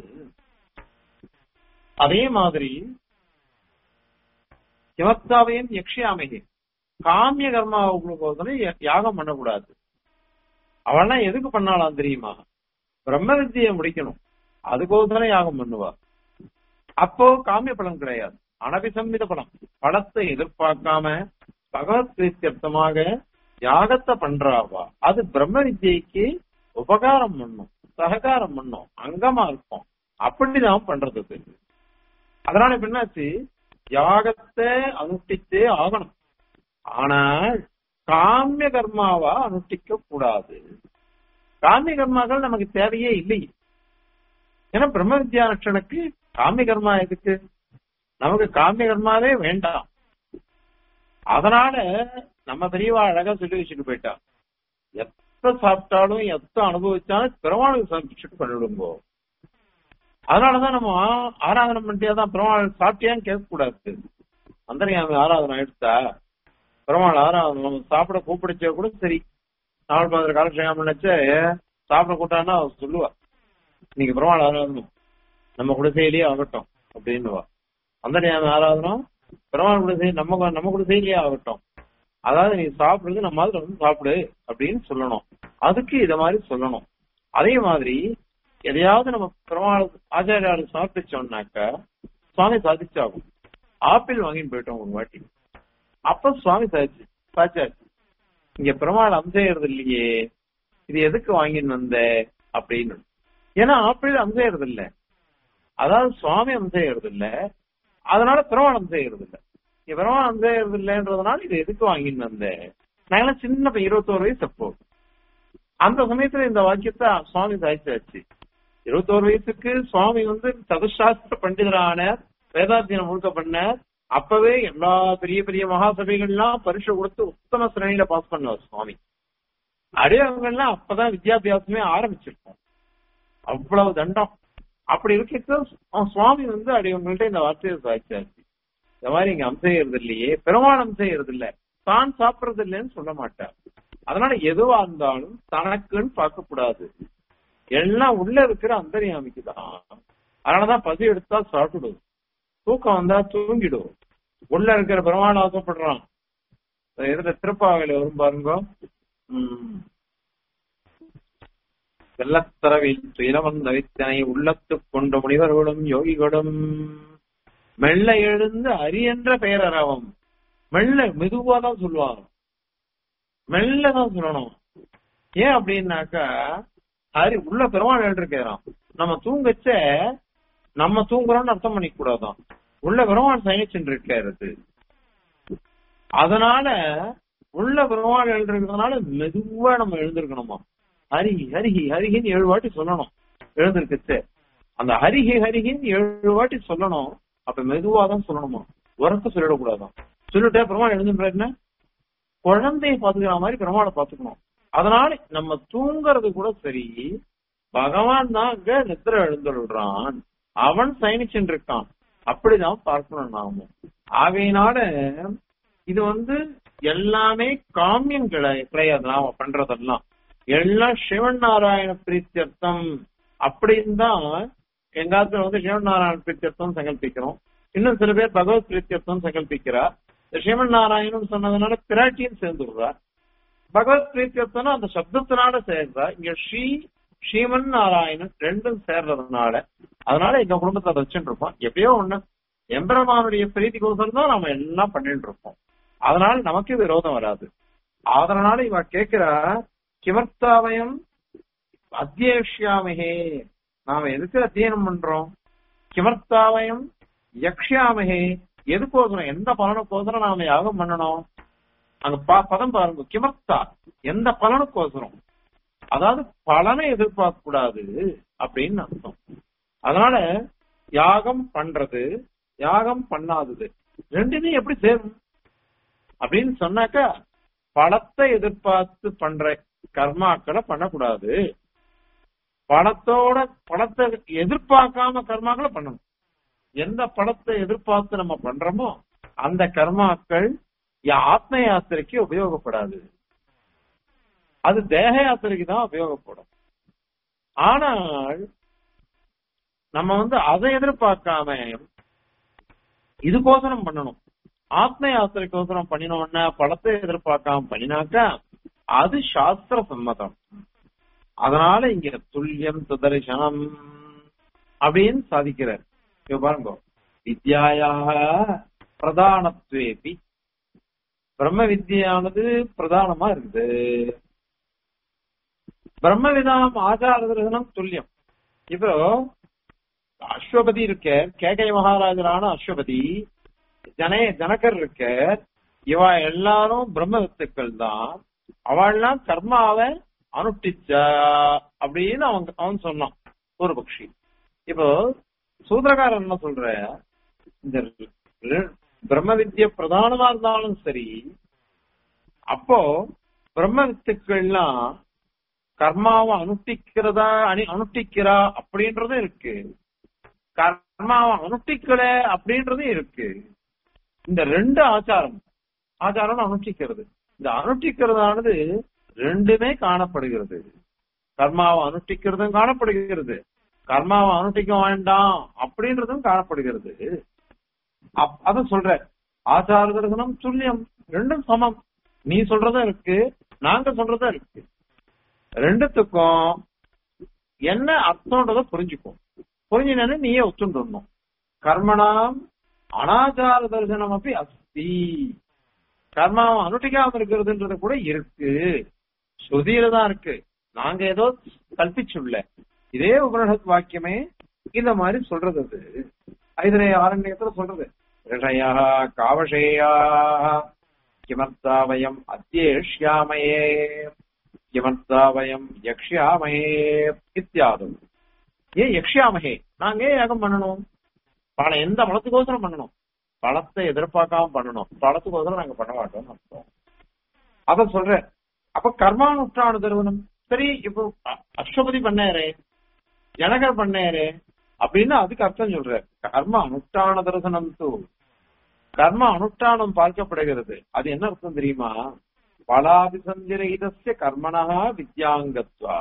A: அதே மாதிரி கிமத்தாவையும் யக்ஷியாமையே காமிய கர்மாவுக்கோசரம் ய- யாகம் பண்ணக்கூடாது அவள்லாம் எதுக்கு பண்ணாலாம் தெரியுமா பிரம்ம வித்தியை முடிக்கணும் அதுக்கோசரம் யாகம் பண்ணுவா அப்போ காமிய பலன் கிடையாது அனபிசம்மித பலம் பலத்தை எதிர்பார்க்காம பகவத் பிரீத்தியர்த்தமாக யாகத்தை பண்றாவா அது பிரம்ம வித்யைக்கு உபகாரம் பண்ணும் சககாரம் பண்ணும் அங்கமா இருக்கும் அப்படிதான் பண்றது அது. அதனால இப்ப என்னாச்சு யாகத்தை அனுஷ்டித்தே ஆகணும் ஆனால் காமிய கர்மாவா அனுஷ்டிக்க கூடாது காமிய கர்மாக்கள் நமக்கு தேவையே இல்லை ஏன்னா பிரம்ம வித்யா லட்சணுக்கு காமிய கர்மா எதுக்கு நமக்கு காமிய கர்மாவே வேண்டாம் அதனால நம்ம பெரியவா அழகா சொல்லி வச்சுட்டு போயிட்டா எப்ப சாப்பிட்டாலும் எப்ப அனுபவிச்சாலும் பெருமாளுக்கு சமைச்சுட்டு பண்ணிவிடுங்கோ அதனாலதான் நம்ம ஆ- ஆராதனை பண்ணிட்டேதான் பெருமாள் சாப்பிட்டியான்னு கேட்க கூடாது அந்தரியாமி ஆராதனை எடுத்தா பெருமாள் ஆராதனை நம்ம சாப்பிட கூப்பிடுச்சா கூட சரி நாலு பதினொரு காலக்ஷேகம் பண்ணச்சே சாப்பிட கூட்டான்னா அவ சொல்லுவா இன்னைக்கு பெருமாள் ஆராதனம் நம்ம குடிசையிலேயே ஆகட்டும் அப்படின்னுவா அந்தரியாமி ஆராதனம் பெருமாள் குடிசை நம்ம நம்ம குடிசையிலேயே ஆகட்டும் அதாவது நீ சாப்பிடுறது நம்ம மாதிரி வந்து சாப்பிடு அப்படின்னு சொல்லணும் அதுக்கு இத மாதிரி சொல்லணும் அதே மாதிரி எதையாவது நம்ம பெருமாள் ஆச்சாரியாருக்கு சமர்ப்பிச்சோம்னாக்க சுவாமி சாதிச்சாகும் ஆப்பிள் வாங்கிட்டு போயிட்டோம் ஒரு வாட்டி அப்ப சுவாமி சாதிச்சு சாச்சாச்சு இங்க பெருமாள் அம்சையறது இல்லையே இது எதுக்கு வாங்கின்னு வந்த அப்படின்னு ஏன்னா ஆப்பிள் அம்சையறது இல்ல அதாவது சுவாமி அம்சையறது இல்ல அதனால பெருமாள் அம்சையறது இல்ல இங்க பெருமாள் அம்சையறது இல்லன்றதுனால இது எதுக்கு வாங்கின்னு வந்த நாங்களாம் சின்ன பையன் இருபத்தோரு வயசு அப்போ அந்த சமயத்துல இந்த வாக்கியத்தை சுவாமி சாதிச்சாச்சு இருபத்தோரு வயசுக்கு சுவாமி வந்து சதுசாஸ்திர பண்டிதரான வேதாத்தியனம் முழுக்க பண்ணார் அப்பவே எல்லா பெரிய பெரிய மகாசபைகள்லாம் பரிசு கொடுத்து உத்தம சிரணியில பாஸ் பண்ணுவார் சுவாமி அடையவங்கெல்லாம் அப்பதான் வித்யாபியாசமே ஆரம்பிச்சிருக்கோம் அவ்வளவு தண்டம் அப்படி இருக்க சுவாமி வந்து அடையவங்கள்ட்ட இந்த வார்த்தையை சாதிச்சாச்சு இந்த மாதிரி இங்க அம்சையறது இல்லையே பெருமாள் செய்யறது இல்ல தான் சாப்பிடுறது இல்லைன்னு சொல்ல மாட்டார் அதனால எதுவா இருந்தாலும் தனக்குன்னு பார்க்க கூடாது எல்லாம் உள்ள இருக்கிற அந்தரியாமிக்கு தான் அதனாலதான் பசி எடுத்தா சாப்பிடும் தூக்கம் வந்தா தூங்கிடும் உள்ள இருக்கிற பெருமாள் ஆசைப்படுறான் இதுல திருப்பாவையில வரும் பாருங்க உம் வெள்ளத்தரவில் துயரவந்த வித்தனை உள்ளத்து கொண்ட முனிவர்களும் யோகிகளும் மெல்ல எழுந்து அரியன்ற பெயரவம் மெல்ல மெதுவா தான் சொல்லுவாங்க மெல்ல தான் சொல்லணும் ஏன் அப்படின்னாக்கா ஹரி உள்ள பெருமாள் எழுதிருக்கிறான் நம்ம தூங்கச்ச நம்ம தூங்குறோம்னு அர்த்தம் பண்ணிக்க கூடாதான் உள்ள பெருமாள் சயனிச்சுட்டு இருக்காரு அதனால உள்ள பெருமாள் எழுந்திருக்கிறதுனால மெதுவா நம்ம எழுந்திருக்கணுமா ஹரிஹி ஹரிஹி ஹரிஹின்னு ஏழு வாட்டி சொல்லணும் எழுந்திருக்கச்சு அந்த ஹரிஹி ஹரிஹின்னு ஏழு வாட்டி சொல்லணும் அப்ப மெதுவா தான் சொல்லணுமா உரத்த சொல்லிடக்கூடாதான் சொல்லிட்டே பெருமாள் எழுந்துட்டாருன்னா குழந்தைய பாத்துக்கிற மாதிரி பெருமாளை பாத்துக்கணும் அதனால நம்ம தூங்குறது கூட சரி பகவான் தான் அங்க நித்திர எழுந்துள்ளான் அவன் சயனிச்சுட்டு இருக்கான் அப்படிதான் பார்க்கணும் நாம ஆகையினால இது வந்து எல்லாமே காமியம் கிடை- கிடையாது நாம பண்றதெல்லாம் எல்லாம் சிவன் நாராயண பிரீத்தியர்த்தம் அப்படின்னு தான் எங்காத்துல வந்து சிவன் நாராயண பிரீத்தியர்த்தம் சங்கல்பிக்கிறோம் இன்னும் சில பேர் பகவத் பிரீத்தியர்த்தம் சங்கல்பிக்கிறார் இந்த சிவன் நாராயணன் சொன்னதுனால பிராட்டியும் சேர்ந்துடுறா பகவத் பிரீத்தியர்த்தம்னா அந்த சப்தத்தினால சேர்றா இங்க ஸ்ரீ ஸ்ரீமன் நாராயணன் ரெண்டும் சேர்றதுனால அதனால எங்க குடும்பத்தை அதை வச்சுட்டு இருப்போம் எப்பயோ ஒண்ணு எம்பெருமானுடைய பிரீதிக்கோசரம் தான் நம்ம எல்லாம் பண்ணிட்டு இருப்போம் அதனால நமக்கு விரோதம் வராது அதனால இவ கேக்குறா கிமர்த்தாவயம் அத்தியேஷ்யாமகே நாம எதுக்கு அத்தியனம் பண்றோம் கிமர்த்தாவயம் யக்ஷாமகே எதுக்கோசரம் எந்த பலனுக்கோசரம் நாம யாகம் பண்ணணும் அங்க பா- பதம் பாருங்க கிமர்த்தா எந்த பலனுக்கோசரம் அதாவது பலனை எதிர்பார்க்க கூடாது அப்படின்னு அர்த்தம் அதனால யாகம் பண்றது யாகம் பண்ணாதது ரெண்டுமே எப்படி சேரும் அப்படின்னு சொன்னாக்கா பழத்தை எதிர்பார்த்து பண்ற கர்மாக்களை பண்ணக்கூடாது பணத்தோட பணத்தை எதிர்பார்க்காம கர்மாக்களை பண்ணணும் எந்த பணத்தை எதிர்பார்த்து நம்ம பண்றோமோ அந்த கர்மாக்கள் யா- ஆத்ம யாத்திரைக்கு உபயோகப்படாது அது தேக யாத்திரைக்கு தான் உபயோகப்படும் ஆனால் நம்ம வந்து அதை எதிர்பார்க்காம இதுக்கோசரம் பண்ணணும் ஆத்ம யாத்திரைக்கோசரம் பண்ணினோம்னா பழத்தை எதிர்பார்க்காம பண்ணினாக்கா அது சாஸ்திர சம்மதம் அதனால இங்க துல்லியம் சுதர்சனம் அப்படின்னு சாதிக்கிறார் இப்ப பாருங்க வித்யாயாக பிரதானத்வேபி பிரம்ம வித்யானது பிரதானமா இருக்குது பிரம்மவிதாம் ஆச்சார தரிசனம் துல்லியம் இப்போ அஸ்வபதி இருக்க கேகய மகாராஜரான அஸ்வபதி ஜனே ஜனகர் இருக்க இவ எல்லாரும் பிரம்ம வித்துக்கள் தான் அவள்லாம் கர்மாவை அனுஷ்டிச்சா அப்படின்னு அவன் அவன் சொன்னான் ஒரு பக்ஷி இப்போ சூத்திரக்காரன் என்ன சொல்ற இந்த ரெ- பிரம்ம வித்ய பிரதானமா இருந்தாலும் சரி அப்போ பிரம்ம வித்துக்கள்லாம் கர்மாவை அனுஷ்டிக்கிறதா அணி அனுஷ்டிக்கிறா அப்படின்றதும் இருக்கு கர்மாவை அனுஷ்டிக்கல அப்படின்றதும் இருக்கு இந்த ரெண்டு ஆச்சாரம் ஆச்சாரம் அனுஷ்டிக்கிறது இந்த அனுஷ்டிக்கிறதானது ரெண்டுமே காணப்படுகிறது கர்மாவை அனுஷ்டிக்கிறதும் காணப்படுகிறது கர்மாவை அனுஷ்டிக்க வேண்டாம் அப்படின்றதும் காணப்படுகிறது அப்- அத சொல்ற ஆச்சார தரிசனம் துல்லியம் ரெண்டும் சமம் நீ சொல்றதும் இருக்கு நாங்க சொல்றதும் இருக்கு ரெண்டுத்துக்கும் என்ன அர்த்தம்ன்றத புரிஞ்சுக்கும் புரிஞ்சுனே நீயே ஒத்துண்டணும் கர்மணாம் அனாச்சார தரிசனம் அப்படி அஸ்தி கர்மாவை அனுஷ்டிக்காம இருக்கிறதுன்றது கூட இருக்கு ஸ்ருதியில தான் இருக்கு நாங்க ஏதோ கல்பிச்சுள்ள இதே உபனிஷத் வாக்கியமே இந்த மாதிரி சொல்றது அது ஐதனை ஆரண்யத்துல சொல்றது ரிஷயா காவஷேயா கிமர்த்தா வயம் அத்தியேஷ்யாமயே கிமர்த்தா வயம் யக்ஷாமயே இத்தியாதும் ஏன் யக்ஷாமகே நாங்க ஏன் யாகம் பண்ணணும் பணம் எந்த பழத்துக்கோசரம் பண்ணணும் பழத்தை எதிர்பார்க்காம பண்ணணும் பழத்துக்கோசரம் நாங்க பண்ண மாட்டோம்னு அர்த்தம் அத சொல்றேன் அப்ப கர்மானுஷ்டான தருவனம் சரி இப்போ அ- அஸ்வபதி பண்ணாரே ஜனகர் பண்ணாரே அப்படின்னு அதுக்கு அர்த்தம் சொல்ற கர்ம அனுஷ்டான தரிசனம் தூ கர்ம அனுஷ்டானம் பார்க்கப்படுகிறது அது என்ன அர்த்தம் தெரியுமா பலாபிசந்திரகிதஸ்ய கர்மணா வித்யாங்கத்வா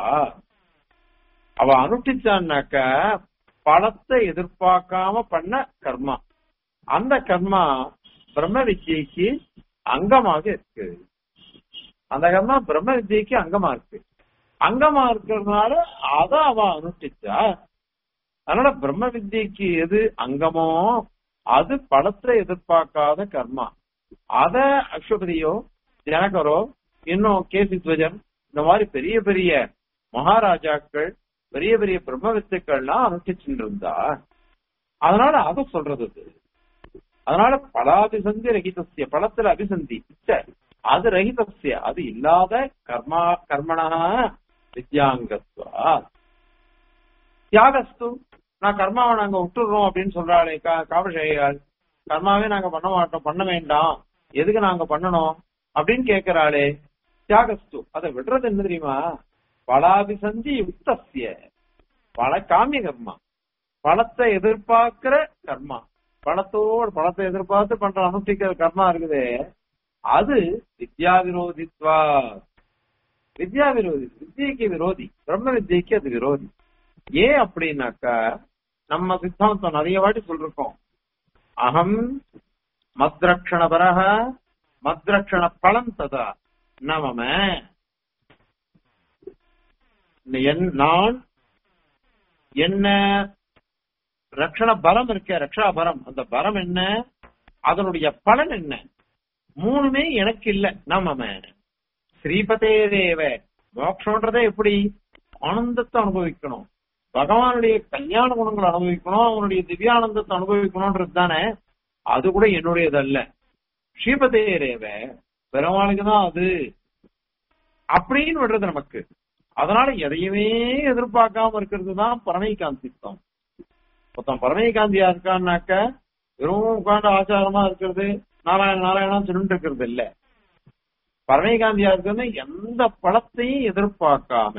A: அவ அனுஷ்டிச்சான்னாக்க பலத்தை எதிர்பார்க்காம பண்ண கர்மா அந்த கர்மா பிரம்ம வித்யைக்கு அங்கமாக இருக்கு அந்த கர்மா பிரம்ம வித்யைக்கு அங்கமா இருக்கு அங்கமா இருக்கிறதுனால அத அவ அனுஷ்டிச்சா அதனால பிரம்ம வித்யைக்கு எது அங்கமோ அது பலத்தை எதிர்பார்க்காத கர்மா அத அஸ்வபதியோ ஜனகரோ இன்னும் கேசி துவஜன் இந்த மாதிரி பெரிய பெரிய மகாராஜாக்கள் பெரிய பெரிய பிரம்ம வித்துக்கள்லாம் அனுஷ்டிச்சுட்டு இருந்தா அதனால அத சொல்றது அது. அதனால பலாபிசந்தி ரகிதஸ்ய பலத்துல அபிசந்தி இச்ச, அது ரகிதஸ்ய அது இல்லாத கர்மா கர்மணா வித்யாங்கத்வா தியாகஸ்து நான் கர்மாவை நாங்க விட்டுடுறோம் அப்படின்னு சொல்றாளே கா- காவஷேயாள் கர்மாவே நாங்க பண்ண மாட்டோம் பண்ண வேண்டாம் எதுக்கு நாங்க பண்ணணும் அப்படின்னு கேக்குறாளே தியாகஸ்து அதை விடுறது என்ன தெரியுமா பலாபிசந்தி யுக்தஸ்ய பல காமிய கர்மா பலத்தை எதிர்பார்க்கிற கர்மா பலத்தோடு பலத்தை எதிர்பார்த்து பண்ற அனுஷ்டிக்கிற கர்மா இருக்குதே அது வித்யா விரோதித்வா வித்யா விரோதி வித்யைக்கு விரோதி பிரம்ம வித்யைக்கு அது விரோதி ஏன் அப்படின்னாக்கா நம்ம சித்தாந்தம் நிறைய வாட்டி சொல்லிருக்கோம் அகம் மத்ரக்ஷண பரக மத்ரக்ஷண பலம் ததா நமம என் நான் என்ன ரக்ஷண பலம் இருக்க ரக்ஷா பலம் அந்த பலம் என்ன அதனுடைய பலன் என்ன மூணுமே எனக்கு இல்ல நமம ஸ்ரீபதே தேவ மோட்சம்ன்றதே எப்படி ஆனந்தத்தை அனுபவிக்கணும் பகவானுடைய கல்யாண குணங்களை அனுபவிக்கணும் அவனுடைய திவ்யானந்தத்தை அனுபவிக்கணும்ன்றது தானே அது கூட என்னுடையது அல்ல ஸ்ரீபதே ரேவ பெருமாளுக்கு தான் அது அப்படின்னு விடுறது நமக்கு அதனால எதையுமே எதிர்பார்க்காம இருக்கிறது தான் பரமைகாந்தித்தம் மொத்தம் பரமைகாந்தியா இருக்கான்னாக்க வெறும் உட்கார்ந்து ஆச்சாரமா இருக்கிறது நாராயண நாராயணா சொல்லிட்டு இருக்கிறது இல்ல பரமைகாந்தியா இருக்கிறது எந்த பழத்தையும் எதிர்பார்க்காம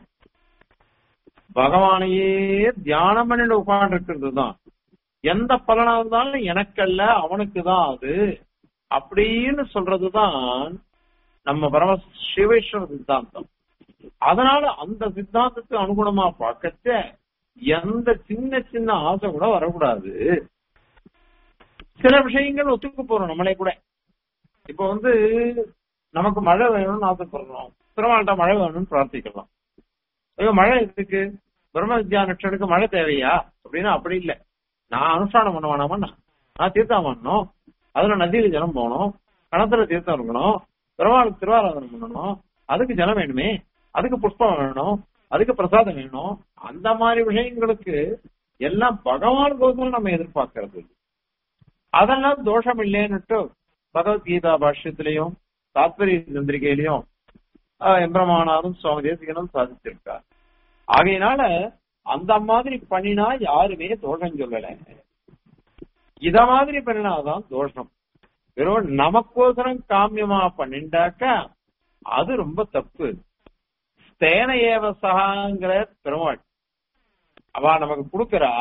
A: பகவானையே தியானம் பண்ணிட்டு உட்கார்ந்து இருக்கிறது தான் எந்த பலனா இருந்தாலும் எனக்கல்ல அவனுக்கு தான் அது அப்படின்னு சொல்றதுதான் நம்ம பரம சிவேஸ்வர சித்தாந்தம் அதனால அந்த சித்தாந்தத்துக்கு அனுகுணமா பார்க்கச்ச எந்த சின்ன சின்ன ஆசை கூட வரக்கூடாது சில விஷயங்கள் ஒத்துக்க போறோம் நம்மளே கூட இப்ப வந்து நமக்கு மழை வேணும்னு ஆசைப்படுறோம் பெருமாள்கிட்ட மழை வேணும்னு பிரார்த்திக்கலாம் ஐயோ மழை இருக்கு பிரம்ம வித்யா நட்சனுக்கு மழை தேவையா அப்படின்னா அப்படி இல்லை நான் அனுஷ்டானம் பண்ண வேணாமா நான் தீர்த்தம் பண்ணணும் அதுல நதியில ஜலம் போகணும் கணத்துல தீர்த்தம் இருக்கணும் பெருமாளுக்கு திருவாராதனம் பண்ணணும் அதுக்கு ஜலம் வேணுமே அதுக்கு புஷ்பம் வேணும் அதுக்கு பிரசாதம் வேணும் அந்த மாதிரி விஷயங்களுக்கு எல்லாம் பகவானுக்கோசரம் நம்ம எதிர்பார்க்கறது அதெல்லாம் தோஷம் இல்லைன்னுட்டு பகவத்கீதா பாஷ்யத்திலையும் தாத்பரிய சந்திரிகையிலையும் எம்பிரமானாரும் சுவாமி தேசிகனும் சாதிச்சிருக்கார் ஆகையினால அந்த மாதிரி பண்ணினா யாருமே தோஷம் சொல்லல இத மாதிரி பண்ணினாதான் தோஷம் வெறும் நமக்கோசரம் காமியமா பண்ணிண்டாக்க அது ரொம்ப தப்பு ஸ்தேன ஏவசகாங்கிற பெருமாள் அவ நமக்கு கொடுக்கறா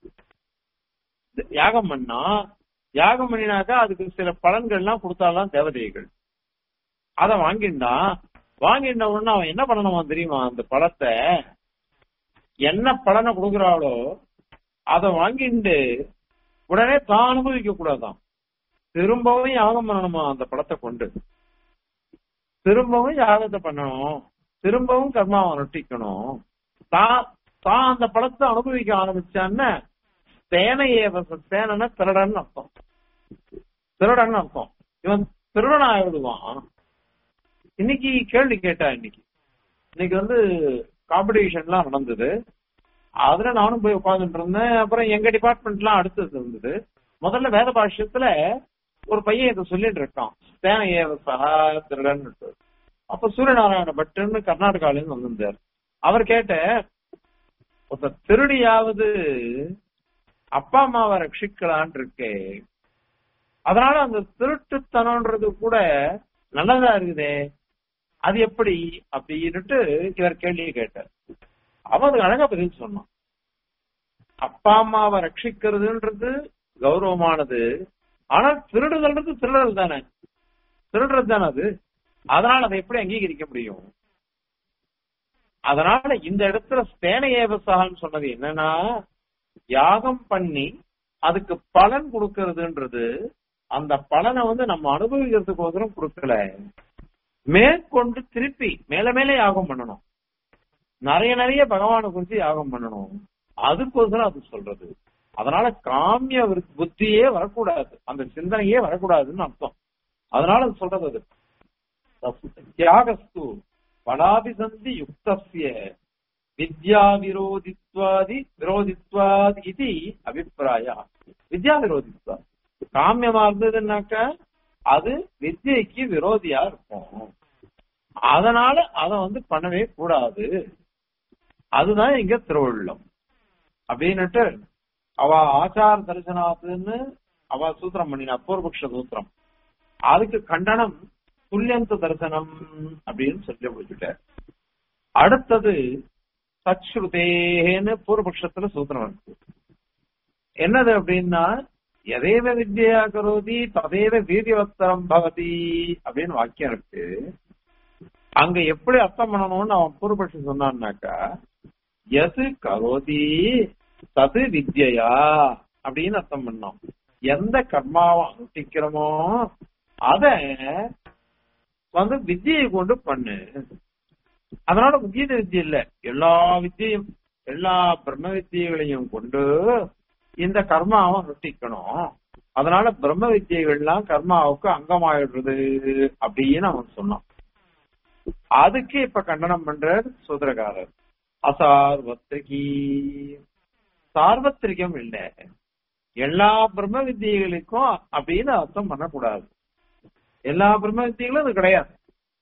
A: யாகம் பண்ணா யாகம் பண்ணினாக்கா அதுக்கு சில பலன்கள்லாம் கொடுத்தாலாம் தேவதைகள் அத வாங்கிண்டா வாங்கிட்ட உடனே அவன் என்ன பண்ணணுமா தெரியுமா அந்த பழத்தை என்ன பலனை கொடுக்குறாளோ அதை வாங்கிட்டு உடனே தான் அனுபவிக்க கூடாதான் திரும்பவும் யாகம் பண்ணணுமா அந்த பழத்தை கொண்டு திரும்பவும் யாகத்தை பண்ணணும் திரும்பவும் கர்மாவை நொட்டிக்கணும் தான் தான் அந்த பழத்தை அனுபவிக்க ஆரம்பிச்சான்னு தேனையே தேனன்னா திருடன்னு அர்த்தம் திருடன்னு அர்த்தம் இவன் திருடன் ஆயிடுவான் இன்னைக்கு கேள்வி கேட்டா இன்னைக்கு இன்னைக்கு வந்து காம்படிஷன்லாம் நடந்தது அதுல நானும் போய் உட்காந்துட்டு இருந்தேன் அப்புறம் எங்க டிபார்ட்மெண்ட்லாம் அடுத்தது இருந்தது முதல்ல வேத பாஷ்யத்துல ஒரு பையன் இதை சொல்லிட்டு இருக்கான் தேன ஏவ சகா திருடன் அப்ப சூரியநாராயண பட்டுன்னு கர்நாடகால இருந்து வந்திருந்தார் அவர் கேட்ட ஒருத்த திருடியாவது அப்பா அம்மாவை ரட்சிக்கலான் இருக்கே அதனால அந்த திருட்டுத்தனம்ன்றது கூட நல்லதா இருக்குதே அது எப்படி அப்படின்னுட்டு இவர் கேள்வியை கேட்டார் அவன் அதுக்கு அழகா பதில் சொன்னான் அப்பா அம்மாவை ரட்சிக்கிறதுன்றது கௌரவமானது ஆனால் திருடுதல்ன்றது திருடல் தானே திருடுறது தானே அது அதனால அதை எப்படி அங்கீகரிக்க முடியும் அதனால இந்த இடத்துல ஸ்தேன ஏவசகான்னு சொன்னது என்னன்னா யாகம் பண்ணி அதுக்கு பலன் கொடுக்கறதுன்றது அந்த பலனை வந்து நம்ம அனுபவிக்கிறதுக்கோசரம் கொடுக்கல மேற்கொண்டு திருப்பி மேல மேலே யாகம் பண்ணணும் நிறைய நிறைய பகவானை குறித்து யாகம் பண்ணணும் அதுக்கோசரம் அது சொல்றது அதனால காமிய புத்தியே வரக்கூடாது அந்த சிந்தனையே வரக்கூடாதுன்னு அர்த்தம் அதனால அது சொல்றது அது தியாகஸ்து படாபிசந்தி யுக்தசிய வித்யா விரோதித்வாதி விரோதித்வாதி இது அபிப்பிராய வித்யா விரோதித்வா காமியமா இருந்ததுன்னாக்க அது வித்யைக்கு விரோதியா இருக்கும் அதனால அத வந்து பண்ணவே கூடாது அதுதான் இங்க திருவள்ளம் அப்படின்னுட்டு அவ ஆச்சார தரிசனாத்துன்னு அவ சூத்திரம் பண்ணினா பூர்வபக்ஷ சூத்திரம் அதுக்கு கண்டனம் துல்லியந்த தரிசனம் அப்படின்னு சொல்லி முடிச்சுட்டார் அடுத்தது சச்ருதேன்னு பூர்வபக்ஷத்துல சூத்திரம் இருக்கு என்னது அப்படின்னா எதேவ வித்யா கரோதி ததேவ வீரியவத்தரம் பவதி அப்படின்னு வாக்கியம் இருக்கு அங்க எப்படி அர்த்தம் பண்ணணும்னு அவன் பூர்வபக்ஷம் சொன்னான்னாக்கா எது கரோதி தது வித்யா அப்படின்னு அர்த்தம் பண்ணோம் எந்த கர்மாவை அனுஷ்டிக்கிறோமோ அத வந்து வித்தியை கொண்டு பண்ணு அதனால உகீத வித்தியை இல்ல எல்லா வித்தியும் எல்லா பிரம்ம வித்தியைகளையும் கொண்டு இந்த கர்மாவை அனுஷ்டிக்கணும் அதனால பிரம்ம வித்தியைகள்லாம் கர்மாவுக்கு அங்கமாயிடுறது அப்படின்னு அவன் சொன்னான் அதுக்கு இப்ப கண்டனம் பண்ற சூத்திரகாரர் அசார்வத்திரிகி சார்வத்திரிகம் இல்ல எல்லா பிரம்ம வித்தியைகளுக்கும் அப்படின்னு அர்த்தம் பண்ணக்கூடாது எல்லா பிரம்ம வித்தியங்களும் அது கிடையாது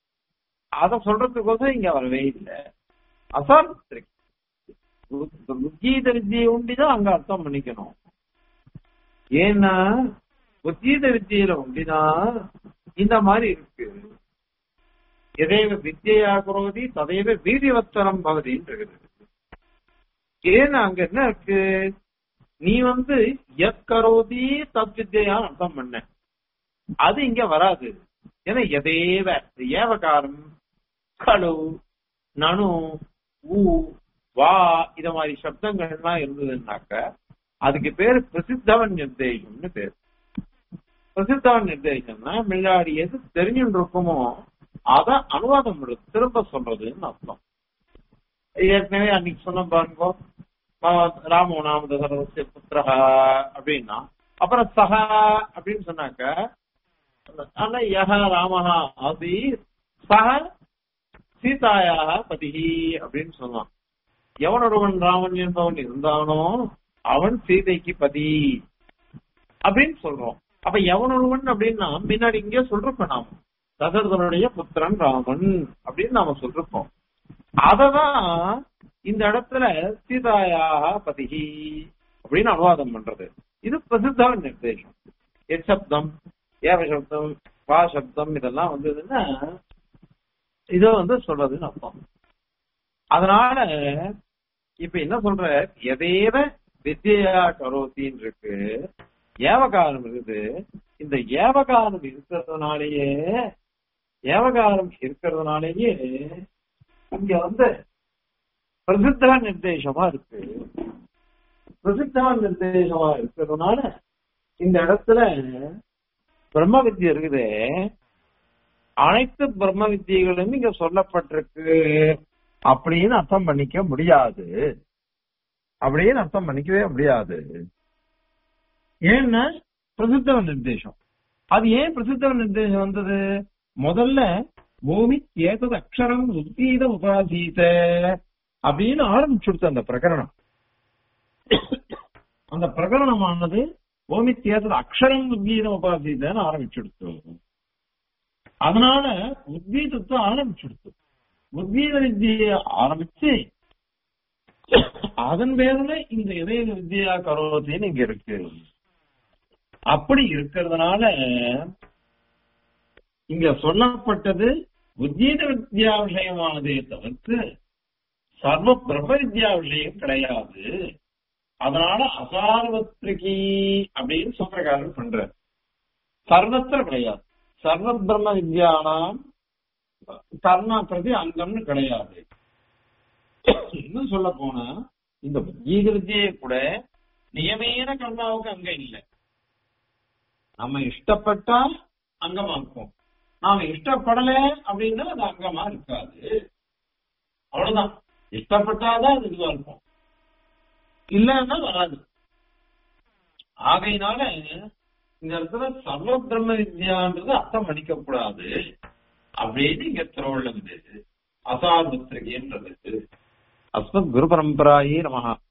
A: அத சொல்றதுக்கோசம் இங்க வரவே இல்லை அசார்வத்திரிகம் உத்கீத வித்தியை உண்டிதான் அங்க அர்த்தம் பண்ணிக்கணும் ஏன்னா உத்கீத வித்தியில உண்டிதான் இந்த மாதிரி இருக்கு எதேவ வித்தியா குரோதி ததைவ வீரியவத்தரம் பகுதின்னு இருக்குது ஏன்னா அங்க என்ன இருக்கு நீ வந்து எக்கரோதி தத் வித்தியா அர்த்தம் பண்ண அது இங்க வராது ஏன்னா எதேவ ஏவகாரம் கழு நனு ஊ வா இத மாதிரி சப்தங்கள்லாம் இருந்ததுன்னாக்க அதுக்கு பேரு பிரசித்தவன் நிர்தேசம்னு பேர் பிரசித்தவன் நிர்தேசம்னா முன்னாடி எது தெரிஞ்சுட்டு இருக்குமோ அத அனுவாதம் பண்றது திரும்ப சொல்றதுன்னு அர்த்தம் ஏற்கனவே அன்னைக்கு சொன்ன பாருங்க ராமோ நாம தசரதஸ்ய புத்திரஹா அப்படின்னா அப்புறம் சஹா அப்படின்னு சொன்னாக்க ஆனா யஹ ராமஹா ஆசி சஹ சீதாயாக பதிகி அப்படின்னு சொன்னான் எவனொருவன் ராமன் என்பவன் இருந்தானோ அவன் சீதைக்கு பதி அப்படின்னு சொல்றோம் அப்ப எவனொருவன் அப்படின்னா முன்னாடி இங்கே சொல்றப்ப நாம தசரதனுடைய புத்திரன் ராமன் அப்படின்னு நாம சொல்றோம் அததான் இந்த இடத்துல சீதாயாக பதிகி அப்படின்னு அனுவாதம் பண்றது இது பிரசித்தான நிர்தேசம் எச்சப்தம் ஏவ சப்தம் வா சப்தம் இதெல்லாம் வந்ததுன்னா இத வந்து சொல்றதுன்னு அர்த்தம் அதனால இப்ப என்ன சொல்ற எதேவ வித்யா கரோத்தின்னு இருக்கு ஏவகாலம் இருக்குது இந்த ஏவகாலம் இருக்கிறதுனாலேயே ஏவகாலம் இருக்கிறதுனாலேயே இங்க வந்து பிரசித்த நிர்தேசமா இருக்கு பிரசித்த நிர்தேசமா இருக்கிறதுனால இந்த இடத்துல பிரம்ம வித்யா இருக்குது அனைத்து பிரம்ம வித்தியைகளும் இங்க சொல்லப்பட்டிருக்கு அப்படின்னு அர்த்தம் பண்ணிக்க முடியாது அப்படின்னு அர்த்தம் பண்ணிக்கவே முடியாது ஏன்னா பிரசித்தவ நிர்தேசம் அது ஏன் பிரசித்தவ நிர்தேசம் வந்தது முதல்ல பூமி ஏதது அக்ஷரம் உத்கீத உபாசீத அப்படின்னு ஆரம்பிச்சுடுத்து அந்த பிரகரணம் அந்த பிரகரணமானது பூமி ஏதது அக்ஷரம் உத்கீதம் உபாசீதன்னு ஆரம்பிச்சுடுத்து அதனால உத்கீதத்தை ஆரம்பிச்சுடுத்து உத்கீத வித்தியை ஆரம்பிச்சு அதன் பேர்ல இந்த இதய வித்யா கரோத்தின்னு இங்க இருக்கு அப்படி இருக்கிறதுனால இங்க சொல்லப்பட்டது உத்கீத வித்யா விஷயமானதே தவிர்த்து சர்வ பிரம்ம வித்யா விஷயம் கிடையாது அதனால அசார்வத்திரிகி அப்படின்னு சொல்றக்காரர் பண்ற சர்வத்திர கிடையாது சர்வ பிரம்ம வித்யானாம் கர்ணா பிரதி அங்கம்னு கிடையாது இன்னும் சொல்ல போனா இந்த உத்கீத வித்தியை கூட நியமேன கர்மாவுக்கு அங்கம் இல்லை நம்ம இஷ்டப்பட்டா அங்கமா இருக்கும் நாம இஷ்டப்படல அப்படின்னா அது அங்கமா இருக்காது அவ்வளவுதான் இஷ்டப்பட்டாதான் அது இதுவா இருக்கும் இல்லன்னா வராது ஆகையினால இந்த இடத்துல சர்வ பிரம்ம வித்யான்றது அர்த்தம் பண்ணிக்க கூடாது அப்படின்னு இங்க திருவள்ளுவது அசார்வத்திரிகைன்றது அஸ்மத் குரு பரம்பராயே நமகா